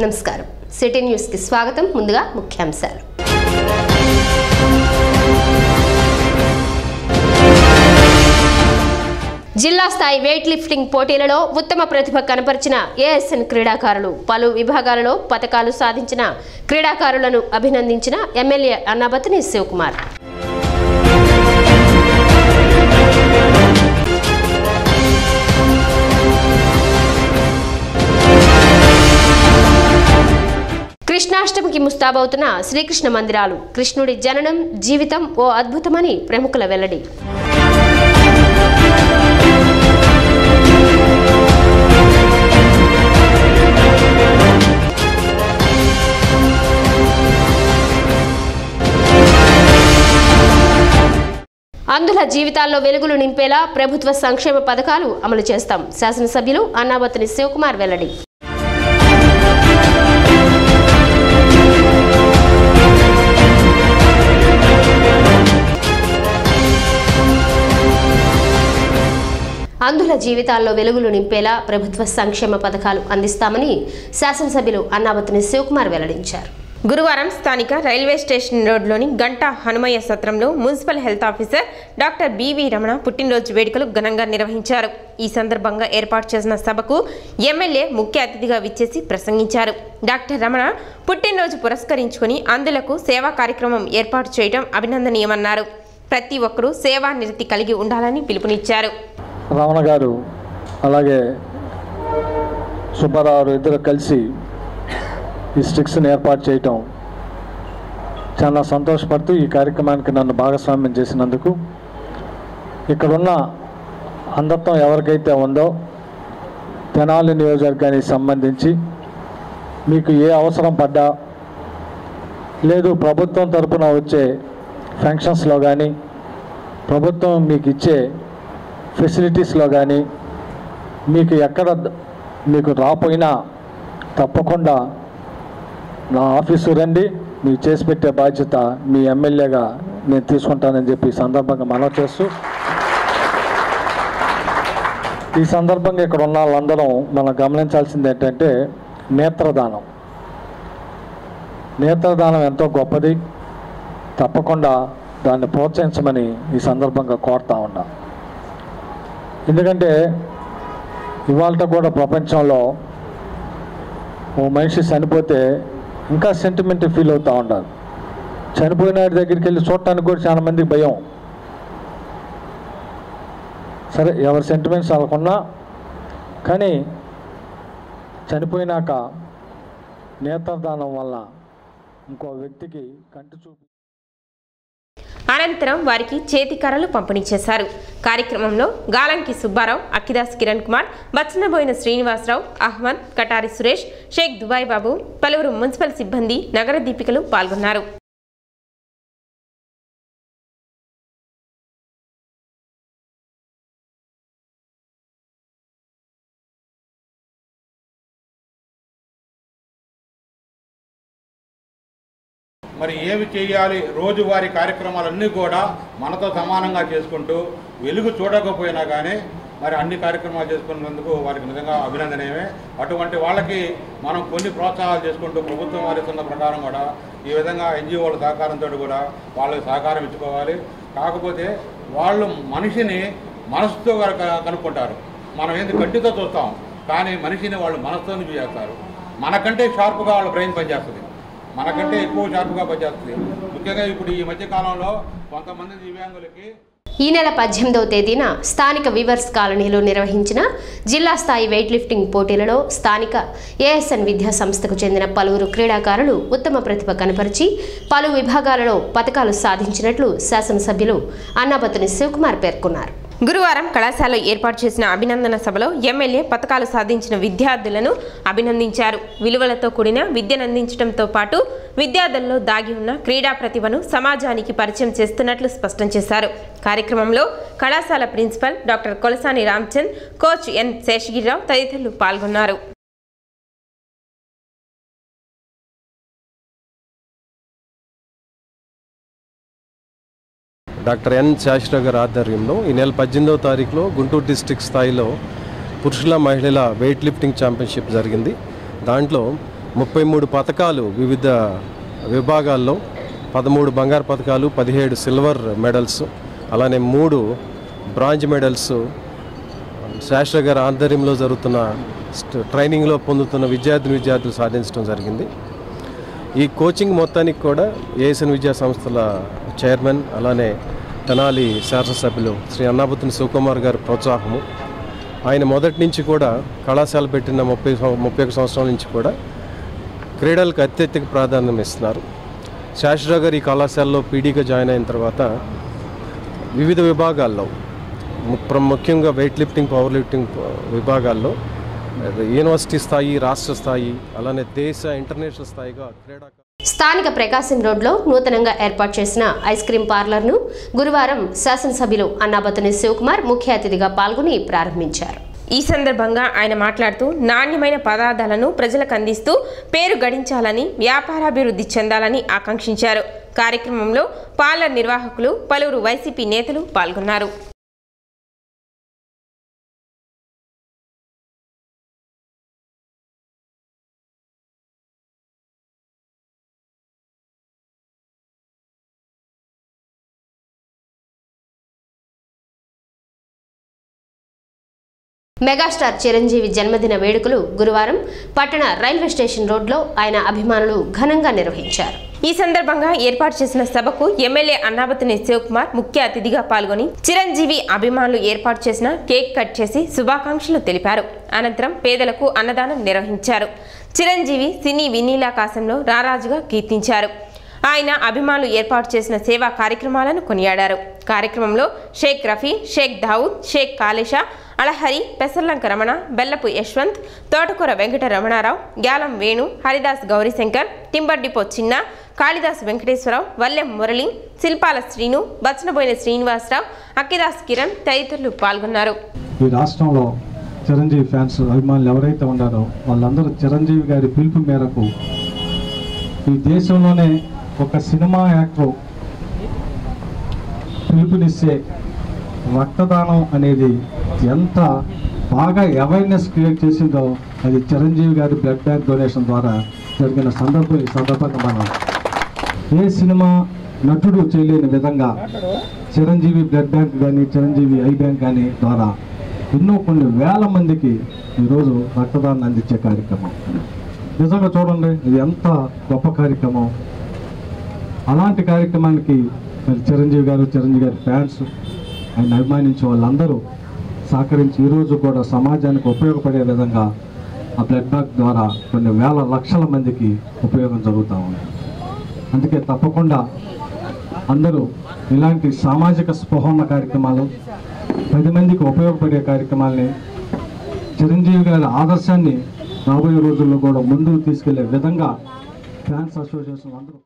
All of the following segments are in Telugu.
నమస్కారం సిటీ న్యూస్కి స్వాగతం ముందుగా ముఖ్యాంశాలు జిల్లా స్థాయి వెయిట్ లిఫ్టింగ్ పోటీలలో ఉత్తమ ప్రతిభ కనపరిచిన ఏఎస్ఎన్ క్రీడాకారులు పలు విభాగాలలో పథకాలు సాధించిన క్రీడాకారులను అభినందించిన ఎమ్మెల్యే అన్నాబతిని శివకుమార్ కృష్ణాష్టమికి ముస్తాబవుతున్న శ్రీకృష్ణ మందిరాలు కృష్ణుడి జననం జీవితం ఓ అద్భుతమని ప్రముఖుల వెల్లడి అందుల జీవితాల్లో వెలుగులు నింపేలా ప్రభుత్వ సంక్షేమ పథకాలు అమలు చేస్తాం శాసనసభ్యులు అన్నాబత్తిని శివకుమార్ వెల్లడి అందుల జీవితాల్లో వెలుగులు నింపేలా ప్రభుత్వ సంక్షేమ పథకాలు అందిస్తామని శాసనసభ్యులు అన్నాబత్తిని శివకుమార్ వెల్లడించారు గురువారం స్థానిక రైల్వే స్టేషన్ రోడ్లోని గంటా హనుమయ్య సత్రంలో municipal health officer doctor B V Ramana పుట్టినరోజు వేడుకలు ఘనంగా నిర్వహించారు ఈ సందర్భంగా ఏర్పాటు చేసిన సభకు ఎమ్మెల్యే ముఖ్య అతిథిగా విచ్చేసి ప్రసంగించారు డాక్టర్ రమణ పుట్టినరోజు పురస్కరించుకుని అందులకు సేవా కార్యక్రమం ఏర్పాటు చేయడం అభినందనీయమన్నారు ప్రతి ఒక్కరూ సేవా నిరతి కలిగి ఉండాలని పిలుపునిచ్చారు రమణ గారు అలాగే సుబ్బారావు ఇద్దరు కలిసి ఈ స్టిక్స్ని ఏర్పాటు చేయటం చాలా సంతోషపడుతూ ఈ కార్యక్రమానికి నన్ను భాగస్వామ్యం చేసినందుకు ఇక్కడున్న అంధత్వం ఎవరికైతే ఉందో తెనాలి నియోజకవర్గానికి సంబంధించి మీకు ఏ అవసరం పడ్డా లేదు ప్రభుత్వం తరపున వచ్చే ఫంక్షన్స్లో కానీ ప్రభుత్వం మీకు ఇచ్చే ఫెసిలిటీస్లో కానీ మీకు ఎక్కడ ద- మీకు రాపోయినా తప్పకుండా నా ఆఫీసు రండి మీకు చేసి పెట్టే బాధ్యత మీ ఎమ్మెల్యేగా నేను తీసుకుంటానని చెప్పి ఈ సందర్భంగా మనవి చేస్తూ ఈ సందర్భంగా ఇక్కడ ఉన్న వాళ్ళందరం మనం గమనించాల్సింది ఏంటంటే నేత్రదానం నేత్రదానం ఎంతో గొప్పది తప్పకుండా దాన్ని ప్రోత్సహించమని ఈ సందర్భంగా కోరుతా ఉన్నా ఎందుకంటే ఇవాళ కూడా ప్రపంచంలో ఓ మనిషి చనిపోతే ఇంకా సెంటిమెంట్ ఫీల్ అవుతూ ఉంటారు చనిపోయిన వాడి దగ్గరికి వెళ్ళి చూడటానికి కూడా చాలా మందికి భయం సరే ఎవరి సెంటిమెంట్స్ వాళ్ళకున్నా కానీ చనిపోయినాక నేత్రదానం వల్ల ఇంకో వ్యక్తికి కంటి చూపు అనంతరం వారికి చేతి కర్రలు పంపిణీ చేశారు కార్యక్రమంలో గాలంకి సుబ్బారావు అక్కిదాస్ కిరణ్ కుమార్ బచ్చనబోయిన శ్రీనివాసరావు అహ్మద్ కటారి సురేష్ షేక్ దుబాయ్ బాబు పలువురు మున్సిపల్ సిబ్బంది నగర దీపికలు పాల్గొన్నారు మరి ఏమి చేయాలి రోజువారీ కార్యక్రమాలన్నీ కూడా మనతో సమానంగా చేసుకుంటూ వెలుగు చూడకపోయినా కానీ మరి అన్ని కార్యక్రమాలు చేసుకున్నందుకు వారికి నిజంగా అభినందనమే అటువంటి వాళ్ళకి మనం కొన్ని ప్రోత్సాహాలు చేసుకుంటూ ప్రభుత్వం వారిస్తున్న ప్రకారం కూడా ఈ విధంగా ఎన్జిఓల సహకారంతో కూడా వాళ్ళకి సహకారం ఇచ్చుకోవాలి కాకపోతే వాళ్ళు మనిషిని మనసుతో కనుక- కనుక్కుంటారు మనం ఏంది కంటితో చూస్తాం కానీ మనిషిని వాళ్ళు మనసుతో చేస్తారు మనకంటే షార్ప్గా వాళ్ళ బ్రెయిన్ పనిచేస్తుంది మనకంటే ఎక్కువ షార్ప్గా పనిచేస్తుంది ముఖ్యంగా ఇప్పుడు ఈ మధ్య కాలంలో కొంతమంది దివ్యాంగులకి ఈ నెల పద్దెనిమిదవ తేదీన స్థానిక వివర్స్ కాలనీలో నిర్వహించిన జిల్లా స్థాయి వెయిట్ లిఫ్టింగ్ పోటీలలో స్థానిక ఏఎస్ఎన్ విద్యా సంస్థకు చెందిన పలువురు క్రీడాకారులు ఉత్తమ ప్రతిభ కనపరిచి పలు విభాగాలలో పథకాలు సాధించినట్లు శాసనసభ్యులు అన్నాబత్తుని శివకుమార్ పేర్కొన్నారు గురువారం కళాశాలలో ఏర్పాటు చేసిన అభినందన సభలో ఎమ్మెల్యే పథకాలు సాధించిన విద్యార్థులను అభినందించారు విలువలతో కూడిన విద్యనందించడంతో పాటు విద్యార్థుల్లో దాగి ఉన్న క్రీడా ప్రతిభను సమాజానికి పరిచయం చేస్తున్నట్లు స్పష్టం చేశారు కార్యక్రమంలో కళాశాల principal doctor Kolasani Ramchand coach N Seshagirirao తదితరులు పాల్గొన్నారు డాక్టర్ ఎన్ శాస్త్ర గారి ఆధ్వర్యంలో ఈ నెల పద్దెనిమిదవ తారీఖులో గుంటూరు డిస్టిక్ స్థాయిలో పురుషుల మహిళల వెయిట్ లిఫ్టింగ్ ఛాంపియన్షిప్ జరిగింది దాంట్లో ముప్పై మూడు పథకాలు వివిధ విభాగాల్లో పదమూడు బంగారు పథకాలు పదిహేడు సిల్వర్ మెడల్స్ అలానే మూడు బ్రాంజ్ మెడల్స్ శాస్త్ర గారి ఆధ్వర్యంలో జరుగుతున్న స్ట్- ట్రైనింగ్లో పొందుతున్న విద్యార్థిని విద్యార్థులు సాధించడం జరిగింది ఈ కోచింగ్ మొత్తానికి కూడా ఏఎస్ఎన్ విద్యా సంస్థల చైర్మన్ అలానే తెనాలి శాసనసభ్యులు శ్రీ అన్నాబుత్తిని శివకుమార్ గారి ప్రోత్సాహము ఆయన మొదటి నుంచి కూడా కళాశాల పెట్టిన ముప్పై సం- ముప్పై ఒక సంవత్సరాల నుంచి కూడా క్రీడలకు అత్యధిక ప్రాధాన్యం ఇస్తున్నారు శాస్త్రరావు గారు ఈ కళాశాలలో పీడీగా జాయిన్ అయిన తర్వాత వివిధ విభాగాల్లో ము- ప్ర- ముఖ్యంగా వెయిట్ లిఫ్టింగ్ పవర్ లిఫ్టింగ్ ప- విభాగాల్లో యూనివర్సిటీ స్థాయి రాష్ట్ర స్థాయి అలానే దేశ ఇంటర్నేషనల్ స్థాయిగా క్రీడా స్థానిక ప్రకాశం రోడ్లో నూతనంగా ఏర్పాటు చేసిన ఐస్ క్రీం పార్లర్ను గురువారం శాసనసభ్యులు అన్నాబతుని శివకుమార్ ముఖ్య అతిథిగా పాల్గొని ప్రారంభించారు ఈ సందర్భంగా ఆయన మాట్లాడుతూ నాణ్యమైన పదార్థాలను ప్రజలకు అందిస్తూ పేరు గడించాలని వ్యాపారాభివృద్ధి చెందాలని ఆకాంక్షించారు కార్యక్రమంలో పార్లర్ నిర్వాహకులు పలువురు వైసీపీ నేతలు పాల్గొన్నారు మెగాస్టార్ చిరంజీవి జన్మదిన వేడుకలు గురువారం పట్టణ రైల్వే స్టేషన్ రోడ్లో ఆయన అభిమానులు ఘనంగా నిర్వహించారు ఈ సందర్భంగా ఏర్పాటు చేసిన సభకు ఎమ్మెల్యే అన్నాబతిని శివకుమార్ ముఖ్య అతిథిగా పాల్గొని చిరంజీవి అభిమానులు ఏర్పాటు చేసిన కేక్ కట్ చేసి శుభాకాంక్షలు తెలిపారు అనంతరం పేదలకు అన్నదానం నిర్వహించారు చిరంజీవి సినీ వినీలాకాశంలో రారాజుగా కీర్తించారు ఆయన అభిమానులు ఏర్పాటు చేసిన సేవా కార్యక్రమాలను కొనియాడారు కార్యక్రమంలో షేక్ రఫీ షేక్ దావుద్ షేక్ కాళేషా అలహరి పెసర్లంక రమణ బెల్లపు యశ్వంత్ తోటకూర వెంకట రమణారావు గ్యాలం వేణు హరిదాస్ గౌరీశంకర్ టింబర్ డిపో చిన్న కాళిదాస్ వెంకటేశ్వరరావు వల్లెం మురళి శిల్పాల శ్రీను బచ్చనబోయిన శ్రీనివాసరావు అక్కిదాస్ కిరణ్ తదితరులు పాల్గొన్నారు ఈ రాష్ట్రంలో చిరంజీవి ఫ్యాన్స్ అభిమానులు ఎవరైతే ఉన్నారో వాళ్ళందరూ చిరంజీవి గారి పిలుపు మేరకు ఈ దేశంలోనే ఒక సినిమా యాక్టర్ పిలుపునిస్తే రక్తదానం అనేది ఎంత బాగా అవేర్నెస్ క్రియేట్ చేసిందో అది చిరంజీవి గారి బ్లడ్ బ్యాంక్ డొనేషన్ ద్వారా జరిగిన సందర్భం ఈ సందర్భంగా మనం ఏ సినిమా నటుడు చేయలేని విధంగా చిరంజీవి బ్లడ్ బ్యాంక్ కానీ చిరంజీవి ఐ బ్యాంక్ కానీ ద్వారా ఎన్నో కొన్ని వేల మందికి ఈరోజు రక్తదానం అందించే కార్యక్రమం నిజంగా చూడండి ఇది ఎంత గొప్ప కార్యక్రమం అలాంటి కార్యక్రమానికి మరి చిరంజీవి గారు చిరంజీవి గారి ఫ్యాన్స్ ఆయన అభిమానించే వాళ్ళందరూ సహకరించి ఈరోజు కూడా సమాజానికి ఉపయోగపడే విధంగా ఆ బ్లడ్ బ్యాంక్ ద్వారా కొన్ని వేల లక్షల మందికి ఉపయోగం జరుగుతూ ఉంది అందుకే తప్పకుండా అందరూ ఇలాంటి సామాజిక స్పృహ ఉన్న కార్యక్రమాలు పది మందికి ఉపయోగపడే కార్యక్రమాల్ని చిరంజీవి గారి ఆదర్శాన్ని రాబోయే రోజుల్లో కూడా ముందుకు తీసుకెళ్లే విధంగా ఫ్యాన్స్ అసోసియేషన్ అందరూ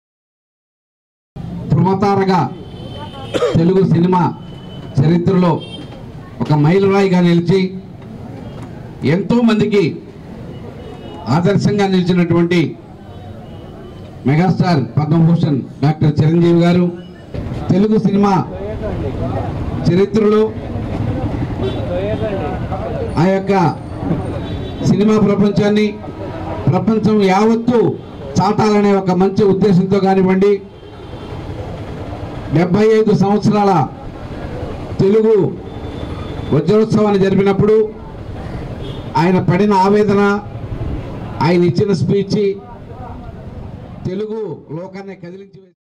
ధృవతారగా తెలుగు సినిమా చరిత్రలో ఒక మైలురాయిగా నిలిచి ఎంతో మందికి ఆదర్శంగా నిలిచినటువంటి మెగాస్టార్ పద్మభూషణ్ డాక్టర్ చిరంజీవి గారు తెలుగు సినిమా చరిత్రలో ఆ యొక్క సినిమా ప్రపంచాన్ని ప్రపంచం యావత్తు చాటాలనే ఒక మంచి ఉద్దేశంతో కానివ్వండి డెబ్బై ఐదు సంవత్సరాల తెలుగు వజ్రోత్సవాన్ని జరిపినప్పుడు ఆయన పడిన ఆవేదన ఆయన ఇచ్చిన స్పీచ్ తెలుగు లోకాన్ని కదిలించి వేసి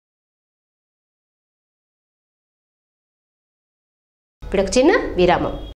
ఇప్పుడు ఒక చిన్న విరామం